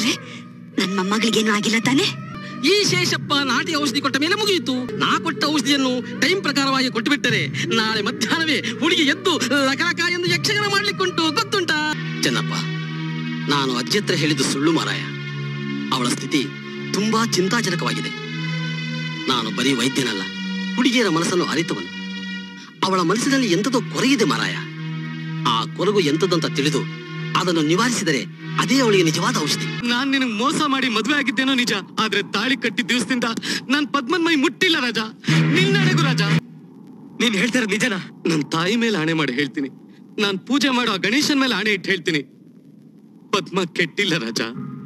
ಅಂದ್ರೆ ನನ್ ಮೊಮ್ಮಗಳಿಗೇನು ಆಗಿಲ್ಲ ತಾನೆ ಈ ಶೇಷಪ್ಪ ನಾಟಿ ಔಷಧಿ ಕೊಟ್ಟ ಮೇಲೆ ಮುಗಿಯಿತು ನಾ ಕೊಟ್ಟ ಔಷಧಿಯನ್ನು ಟೈಮ್ ಪ್ರಕಾರವಾಗಿ ಕೊಟ್ಟು ಬಿಟ್ಟರೆ ನಾಳೆ ಮಧ್ಯಾಹ್ನವೇ ಹುಡುಗಿ ಎದ್ದು ಲಕಲಕ ಎಂದು ಯಕ್ಷಗಾನ ಮಾಡ್ಲಿಕ್ಕುಂಟು ಗೊತ್ತುಂಟಾ ಚೆನ್ನಪ್ಪ ನಾನು ಅಜ್ಜಿ ಹತ್ರ ಹೇಳಿದ್ದು ಸುಳ್ಳು ಮಾರಾಯ ಅವಳ ಸ್ಥಿತಿ ತುಂಬಾ ಚಿಂತಾಜನಕವಾಗಿದೆ ನಾನು ಬರೀ ವೈದ್ಯನಲ್ಲ ಹುಡುಗಿಯರ ಮನಸ್ಸನ್ನು ಅರಿತವನು ಅವಳ ಮನಸ್ಸಿನಲ್ಲಿ ಎಂಥದೋ ಕೊರೆಯಿದೆ ಮಾರಾಯ ಆ ಕೊರಗು ಎಂಥದಂತ ತಿಳಿದು ಅದನ್ನು ನಿವಾರಿಸಿದರೆ ಅದೇ ಅವಳಿಗೆ ನಿಜವಾದ ಔಷಧಿ ನಾನ್ ನಿನಗ್ ಮೋಸ ಮಾಡಿ ಮದ್ವೆ ಆಗಿದ್ದೇನೋ ನಿಜ ಆದ್ರೆ ತಾಳಿ ಕಟ್ಟಿದ ದಿವಸದಿಂದ ನಾನ್ ಪದ್ಮನ್ ಮೈ ಮುಟ್ಟಿಲ್ಲ ರಾಜ ನಿನ್ನಡೆಗೂ ರಾಜ ನೀನ್ ಹೇಳ್ತಾರ ನಿಜನಾ ನನ್ ತಾಯಿ ಮೇಲೆ ಆಣೆ ಮಾಡಿ ಹೇಳ್ತೀನಿ ನಾನ್ ಪೂಜೆ ಮಾಡೋ ಆ ಗಣೇಶನ್ ಮೇಲೆ ಆಣೆ ಇಟ್ಟು ಹೇಳ್ತೀನಿ ಪದ್ಮ ಕೆಟ್ಟಿಲ್ಲ ರಾಜ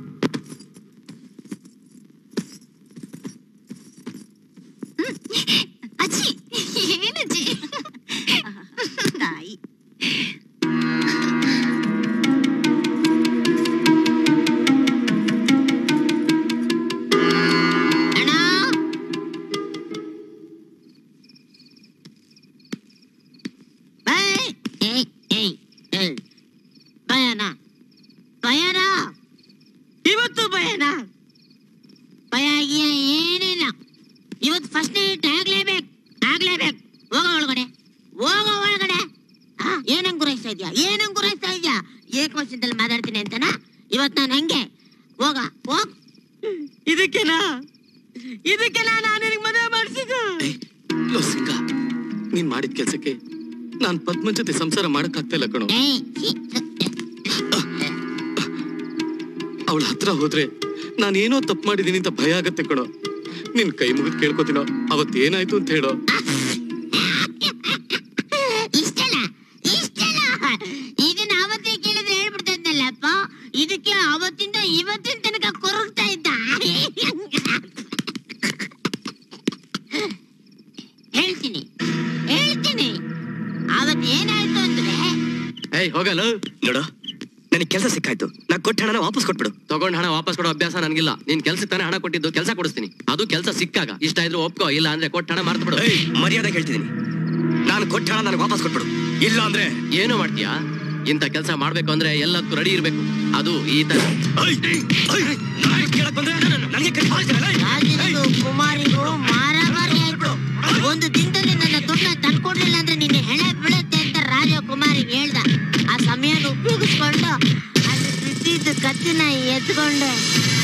ಅಜ್ಜಿ ಏನಜ್ಜಿ ತಾಯಿ ಅಣ್ಣ ಏಯ್, ಏಯ್, ಏಯ್, ಏಯ್. ಭಯನಾ ಭಯನಾ ಇವತ್ತು ಭಯನಾ ಭಯ ಗಿಯ ಏನಿಲ್ಲ ಇವತ್ತು ಫಸ್ಟ್ ನೈಟ್ ಆಗ್ಲೇಬೇಕು ಆಗ್ಲೇಬೇಕು ಹೋಗೋ ಒಳಗಡೆ ಹೋಗೋ ಒಳಗಡೆ ಆ, ಏನಂಗ್ ಗುರಾಯಿಸ್ತಾ ಇದ್ಯಾ ಏನಂಗ್ ಗುರಾಯಿಸ್ತಾ ಇದ್ಯಾ ಏಕವಚನದಲ್ಲಿ ಮಾತಾಡ್ತೀನಿ ಅಂತನಾ ಇವತ್ತು ನಾನು ಹಂಗೆ ಹೋಗ ಹೋಗ್ ಇದಕ್ಕೆನಾ ಇದಕ್ಕೆನಾ ನಾನು ನಿನಗೆ ಮದುವೆ ಮಾಡಿಸಿದ್ದು ಲೋ ಸಿಂಗ ನೀನ್ ಮಾಡಿದ ಕೆಲ್ಸಕ್ಕೆ ನಾನ್ ಪದ್ಮನ್ ಜೊತೆ ಸಂಸಾರ ಮಾಡಕ್ ಆಗ್ತಾ ಇಲ್ಲ ಕಣೋ ಏಯ್, ಛೀ, ಅವಳ ಹತ್ರ ಹೋದ್ರೆ ನಾನೇನೋ ತಪ್ಪು ಮಾಡಿದೀನಿ ಅಂತ ಭಯ ಆಗತ್ತೆ ಕಣೋ ನಿನ್ ಕೈ ಮುಗಿದ್ ಕೇಳ್ಕೊತೀನೋ ಅವತ್ ಏನಾಯ್ತು ಅಂತ ಹೇಳೋ ಇಷ್ಟಲ್ಲ ಇಷ್ಟಲ್ಲ ಇದನ್ನ ಅವತ್ತೇ ಕೇಳಿದ್ರೆ ಹೇಳ್ಬಿಡ್ತಾ ಇದ್ದಲ್ಲಪ್ಪ ಇದಕ್ಕೆ ಅವತ್ತಿಂದ ಇವತ್ತಿನ ತನಕ ಕೊರಗ್ತಾ ಇದ್ದ ಹೇಳ್ತೀನಿ ಹೇಳ್ತೀನಿ ಅವತ್ ಏನಾಯ್ತು ಅಂದ್ರೆ ಏಯ್ ಹೋಗಲ್ಲ ನೋಡು ನನಗೆ ಕೆಲಸ ಸಿಕ್ಕಾಯ್ತು ನಾ ಕೊಟ್ಟ ಹಣನ ವಾಪಸ್ ಕೊಟ್ಬಿಡು ತಗೊಂಡ್ ಹಣ ವಾಪಸ್ ಕೊಡೋ ಅಭ್ಯಾಸ ನನಗಿಲ್ಲ ನೀನ್ ಕೆಲ್ಸಕ್ಕೆ ತಾನೇ ಹಣ ಕೊಟ್ಟಿದ್ದು ಕೆಲಸ ಕೊಡಿಸ್ತೀನಿ ಅದು ಕೆಲಸ ಸಿಕ್ಕಾಗ ಇಷ್ಟ ಇದ್ರು ಒಪ್ಕೋ ಇಲ್ಲ ಅಂದ್ರೆ ಕೊಟ್ಟ ಹಣ ಮಾರ್ತು ಬಿಡು ಏಯ್ ಮರ್ಯಾದೆ ಹೇಳ್ತಿದ್ದೀನಿ ನಾನು ಕೊಟ್ಟ ಹಣ ನನಗೆ ವಾಪಸ್ ಕೊಟ್ಬಿಡು ಇಲ್ಲ ಅಂದ್ರೆ ಏನು ಮಾಡ್ತೀಯಾ ಇಂಥ ಕೆಲಸ ಮಾಡ್ಬೇಕು ಅಂದ್ರೆ ಎಲ್ಲದಕ್ಕೂ ರೆಡಿ ಇರ್ಬೇಕು ಅದು ಈ ತರ ಏಯ್, ಏಯ್, ನಾನ್ ಕೇಳಕ್ ಬಂದ್ರೆ ನನಗೆ ಕೈ ಮಾಡ್ತೀರಲ್ಲ, ಏಯ್? ರಾಜನಿಗೂ ಕುಮಾರಿಗೂ ಮಾರಾಮಾರಿ ಆಯ್ತು ಒಂದು ದಿನದಲ್ಲಿ ನನ್ನ ದುಡ್ಡನ್ನ ತಂದ್ಕೊಡ್ಲಿಲ್ಲ ಅಂದ್ರೆ ನಿನ್ನ ಹೆಳೆ ಬೀಳುತ್ತೆ ಅಂತ ರಾಜ ಕುಮಾರಿಗೆ ಹೇಳ್ದ ಆ ಸಮಯನ ಉಪಯೋಗಿಸ್ಕೊಂಡು ಅದು ಬಿದ್ದಿದ್ದು ಕತ್ತಿನ ಎತ್ಕೊಂಡೆ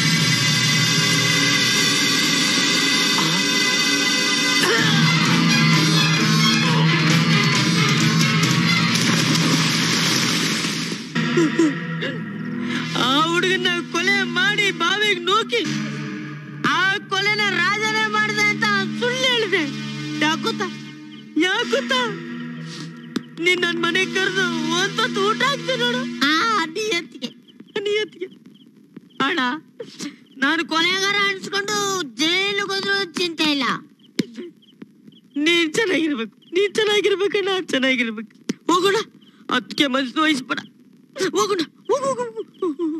ಆ ಹುಡುಗನ ಕೊಲೆ ಮಾಡಿ ಬಾವಿಗೆ ನೂಕಿ ಆ ಕೊಲೆನ ರಾಜನೇ ಮಾಡಿದೆ ಅಂತ ಸುಳ್ಳು ಹೇಳಿದೆ ಯಾಕುತ್ತ ಯಾಕುತ್ತ ನೀನ್ ನನ್ ಮನೆಗ್ ಕರೆದು ಒಂದೊತ್ತು ಊಟ ಹಾಕ್ತೀನಿ ನೋಡು ಆ ನಿಯತ್ತಿಗೆ ನಿಯತ್ತಿಗೆ ಅಣ್ಣ ನಾನು ಕೊಲೆಗಾರ ಅನ್ಸ್ಕೊಂಡು ಜೈಲಿಗೆ ಹೋದ್ರು ಚಿಂತೆ ಇಲ್ಲ ನೀನ್ ಚೆನ್ನಾಗಿರ್ಬೇಕು ನೀನ್ ಚೆನ್ನಾಗಿರ್ಬೇಕಣ್ಣ ಚೆನ್ನಾಗಿರ್ಬೇಕು ಹೋಗೋಣ ಅದಕ್ಕೆ ಮನಸ್ಸು ವಹಿಸ್ಬೇಡ ಹೋಗೋಣ ಹೋಗು ಹೋಗು, ಹೋಗು, ಹೋಗು.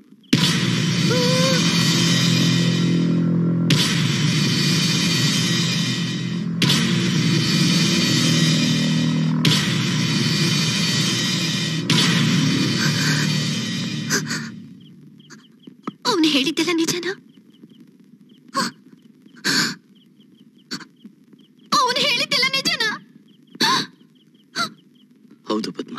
ಅವನು ಹೇಳಿದ್ದೆಲ್ಲ ನಿಜನಾ ಅವನು ಹೇಳಿದ್ದೆಲ್ಲ ನಿಜನಾ ಹೌದು ಪದ್ಮ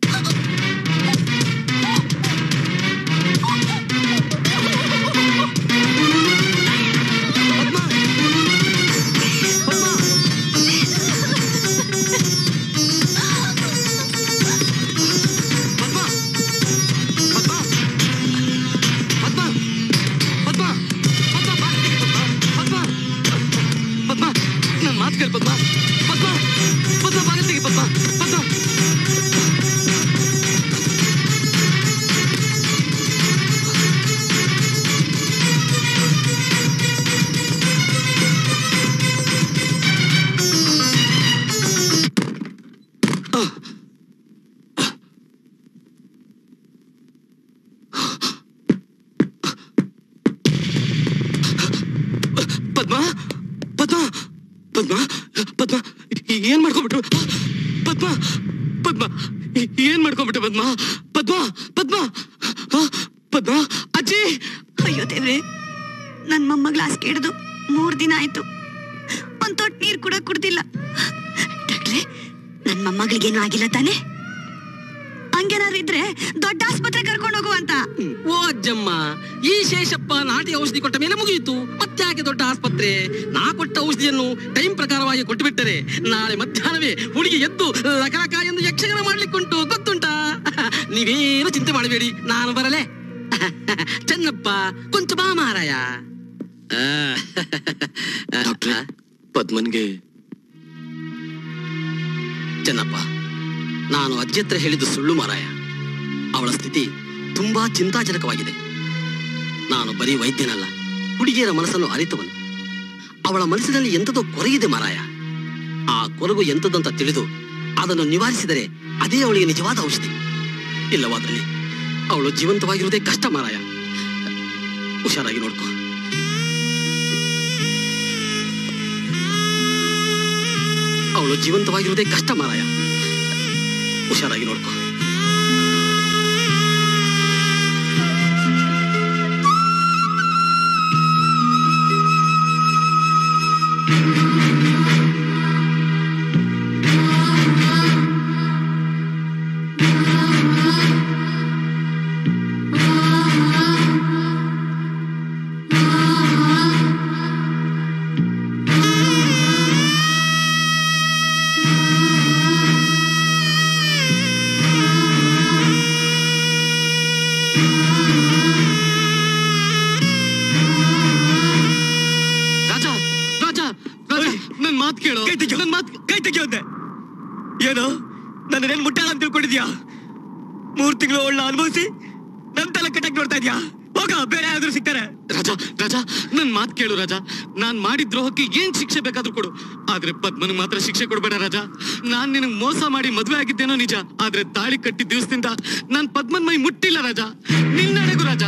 ಪದ್ಮ ಪದ್ಮ ಪದ್ಮ ಬಾ ಇಲ್ಲಿ, ಪದ್ಮ ಪದ್ಮ ಪದ್ಮ ನನ್ ಮಾತು ಕೇಳು ಪದ್ಮ ಪದ್ಮ ಪದ್ಮ ಬಾಗಿಲಿಗೆ ಪದ್ಮ ಪದ್ಮ ಪದ್ಮ ಪದ್ಮ ಪದ್ಮ ಪದ್ಮ ಏನ್ ಮಾಡ್ಕೊಂಡ್ಬಿಟ್ರು ಪದ್ಮ ಪದ್ಮ ಏನ್ ಮಾಡ್ಕೊಂಡ್ಬಿಟ್ಟು ಪದ್ಮ ಪದ್ಮ ಪದ್ಮ ಆ, ಪದ್ಮ ಅಜ್ಜಿ ಅಯ್ಯೋ ದೇವ್ರೆ ನನ್ ಮೊಮ್ಮಗಳ ಹಾಸಿಗೆ ಹಿಡಿದು ಮೂರ್ ದಿನ ಆಯ್ತು ಒಂದ್ ತೊಟ್ ನೀರ್ ಕೂಡ ಕುಡ್ದಿಲ್ಲ ಡಾಕ್ಟ್ರೆ ನನ್ ಮೊಮ್ಮಗಳಿಗೇನು ಆಗಿಲ್ಲ ತಾನೆ ಹಂಗೇನಾದ್ರು ಇದ್ರೆ ದೊಡ್ಡ ಆಸ್ಪತ್ರೆ ಕರ್ಕೊಂಡು ಹೋಗುವಂತ ಓ ಅಜ್ಜಮ್ಮ ಈ ಶೇಷಪ್ಪ ನಾಟಿ ಔಷಧಿ ಕೊಟ್ಟ ಮೇಲೆ ಮುಗಿಯಿತು ಮತ್ತ್ಯಾಕೆ ದೊಡ್ಡ ಆಸ್ಪತ್ರೆ ನಾ ಕೊಟ್ಟ ಔಷಧಿಯನ್ನು ಟೈಮ್ ಪ್ರಕಾರವಾಗಿ ಕೊಟ್ಟು ಬಿಟ್ಟರೆ ನಾಳೆ ಮಧ್ಯಾಹ್ನವೇ ಹುಡುಗಿ ಎದ್ದು ಲಕಲಕ ಎಂದು ಯಕ್ಷಗಾನ ಮಾಡ್ಲಿಕ್ಕುಂಟು ಗೊತ್ತುಂಟಾ ನೀವೇನು ಚಿಂತೆ ಮಾಡಬೇಡಿ ನಾನು ಬರಲೇ ಚೆನ್ನಪ್ಪ ಕೊಂಚ ಬಾ ಮಾರಾಯ ಆ, ಡಾಕ್ಟ್ರೆ ಪದ್ಮನ್ಗೆ ಚೆನ್ನಪ್ಪ ನಾನು ಅಜ್ಜಿ ಹತ್ರ ಹೇಳಿದ್ದು ಸುಳ್ಳು ಮಾರಾಯ ಅವಳ ಸ್ಥಿತಿ ತುಂಬಾ ಚಿಂತಾಜನಕವಾಗಿದೆ ನಾನು ಬರೀ ವೈದ್ಯನಲ್ಲ ಹುಡುಗಿಯರ ಮನಸ್ಸನ್ನು ಅರಿತವನು ಅವಳ ಮನಸ್ಸಿನಲ್ಲಿ ಎಂಥದೋ ಕೊರೆಯಿದೆ ಮಾರಾಯ ಆ ಕೊರಗು ಎಂಥದಂತ ತಿಳಿದು ಅದನ್ನು ನಿವಾರಿಸಿದರೆ ಅದೇ ಅವಳಿಗೆ ನಿಜವಾದ ಔಷಧಿ ಇಲ್ಲವಾದಲ್ಲಿ ಅವಳು ಜೀವಂತವಾಗಿರುವುದೇ ಕಷ್ಟ ಮಾರಾಯ ಹುಷಾರಾಗಿ ನೋಡ್ಕೋ ಅವಳು ಜೀವಂತವಾಗಿರುವುದೇ ಕಷ್ಟ ಮಾರಾಯ ಹುಷಾರಾಗಿ ನೋಡ್ಕೋ ರಾಜ ರಾಜ ರಾಜ ನನ್ ಮಾತ್ ಕೇಳು ಕೈ ತೆಗ್ಯೋ. ನನ್ ಮಾತ್ ಕೈ ತೆಗಿಯೋದೆ ಏನು ನನ್ನೇನ್ ಮುಟ್ಟಾಳ ಅಂತ ತಿಳ್ಕೊಂಡಿದ್ಯಾ ಮೂರ್ ತಿಂಗಳು ಒಳ್ಳೆ ಅನುಭವಿಸಿ ನನ್ ತಲೆ ಕಟ್ಟಕ್ ನೋಡ್ತಾ ಇದ್ಯಾ ಹೋಗ ಬೇರೆ ಯಾರಾದ್ರೂ ಸಿಗ್ತಾರೆ ರಾಜ ರಾಜ ನನ್ ಮಾತ್ ಕೇಳು ರಾಜ ನಾನ್ ಮಾಡಿದ ದ್ರೋಹಕ್ಕೆ ಏನ್ ಶಿಕ್ಷೆ ಬೇಕಾದ್ರೂ ಕೊಡು ಆದ್ರೆ ಪದ್ಮನಿಗೆ ಮಾತ್ರ ಶಿಕ್ಷೆ ಕೊಡ್ಬೇಡ ರಾಜ ನಾನ್ ನಿನಗ್ ಮೋಸ ಮಾಡಿ ಮದ್ವೆ ಆಗಿದ್ದೇನೋ ನಿಜ ಆದ್ರೆ ತಾಳಿ ಕಟ್ಟಿದ ದಿವಸದಿಂದ ನಾನ್ ಪದ್ಮನ್ ಮೈ ಮುಟ್ಟಿಲ್ಲ ರಾಜ ನಿನ್ನಡೆಗೂ ರಾಜ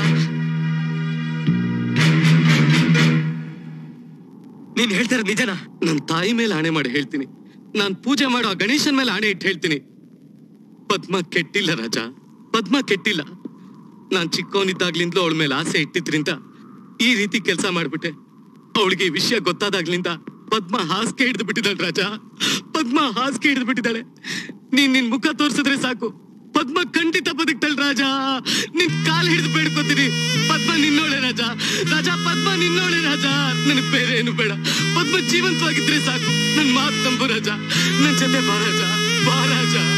ನೀನ್ ಹೇಳ್ತಾರ ನಿಜನಾ ನನ್ ತಾಯಿ ಮೇಲೆ ಆಣೆ ಮಾಡಿ ಹೇಳ್ತೀನಿ ನಾನ್ ಪೂಜೆ ಮಾಡೋ ಆ ಗಣೇಶನ್ ಮೇಲೆ ಆಣೆ ಇಟ್ಟು ಹೇಳ್ತೀನಿ ಪದ್ಮ ಕೆಟ್ಟಿಲ್ಲ ರಾಜ ಪದ್ಮ ಕೆಟ್ಟಿಲ್ಲ ನಾನ್ ಚಿಕ್ಕವನಿದ್ದಾಗ್ಲಿಂದಲೂ ಅವಳ ಮೇಲೆ ಆಸೆ ಇಟ್ಟಿದ್ರಿಂದ ಈ ರೀತಿ ಕೆಲಸ ಮಾಡ್ಬಿಟ್ಟೆ ಅವಳಿಗೆ ಈ ವಿಷಯ ಗೊತ್ತಾದಾಗ್ಲಿಂದ ಪದ್ಮ ಹಾಸಿಗೆ ಹಿಡಿದು ಬಿಟ್ಟಿದ್ದಾಳೆ ರಾಜ ಪದ್ಮ ಹಾಸಿಗೆ ಹಿಡಿದು ಬಿಟ್ಟಿದ್ದಾಳೆ ನೀನ್ ನಿನ್ ಮುಖ ತೋರ್ಸಿದ್ರೆ ಸಾಕು ಪದ್ಮ ಖಂಡಿತ ಬದುಕ್ತಾಳೆ ರಾಜ ನಿನ್ ಕಾಲ್ ಹಿಡಿದು ಬೇಡ್ಕೋತೀನಿ ಪದ್ಮ ನಿನ್ನೋಳೆ ರಾಜ ರಾಜ ಪದ್ಮ ನಿನ್ನೋಳೆ ರಾಜ ನನಗ್ ಬೇರೆ ಏನು ಬೇಡ ಪದ್ಮ ಜೀವಂತವಾಗಿದ್ರೆ ಸಾಕು ನನ್ ಮಾತ್ ನಂಬು ರಾಜ ನನ್ ಜೊತೆ ಬಾ ರಾಜ ಬಾ ರಾಜ